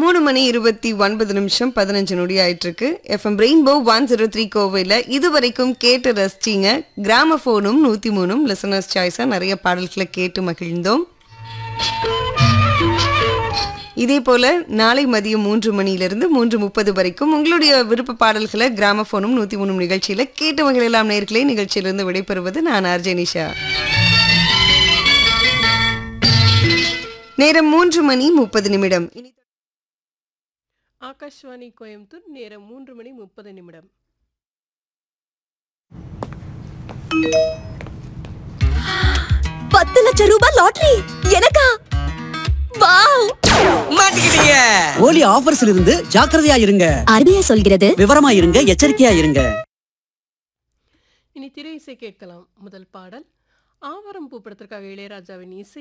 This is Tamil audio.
மூணு மணி இருபத்தி ஒன்பது நிமிஷம் பதினஞ்சு நொடி ஆயிட்டு இருக்கு FM rainbow one zero three கோவையில் இது வரைக்கும் கேட்டு ரசிச்சிங்க கிராமஃபோனும் நூற்றி மூணும் லிசனர்ஸ் சாய்ஸாக நிறைய பாடல்களை கேட்டு மகிழ்ந்தோம் இதே போல நாளை மதியம் மூன்று மணியிலிருந்து மூன்று முப்பது வரைக்கும் உங்களுடைய விருப்ப பாடல்களை கிராமஃபோனும் நூற்றி மூணும் நிகழ்ச்சியில் கேட்டு மகிழலாம் நேர்களே நிகழ்ச்சியிலிருந்து விடைபெறுவது நான் ஆர்ஜே நிஷா நேரம் மூன்று மணி முப்பது நிமிடம் இனி ஆகாஷ்வாணி கோயம்புத்தூர் நேரம் மூன்று மணி முப்பது நிமிடம் பத்து லட்சம் ரூபாய் லாட்டரி எனக்கா வாவ் மாட்டிக்கிட்டீங்க ஓலி ஆஃபர்ஸ்ல இருந்து ஜாக்கிரதையா இருங்க அருமையா சொல்கிறது விவரமா இருங்க எச்சரிக்கையா இருங்க இனி திரை இசை கேட்கலாம் முதல் பாடல் ஆவரம் பூ படத்திற்காக இளையராஜாவின் இசை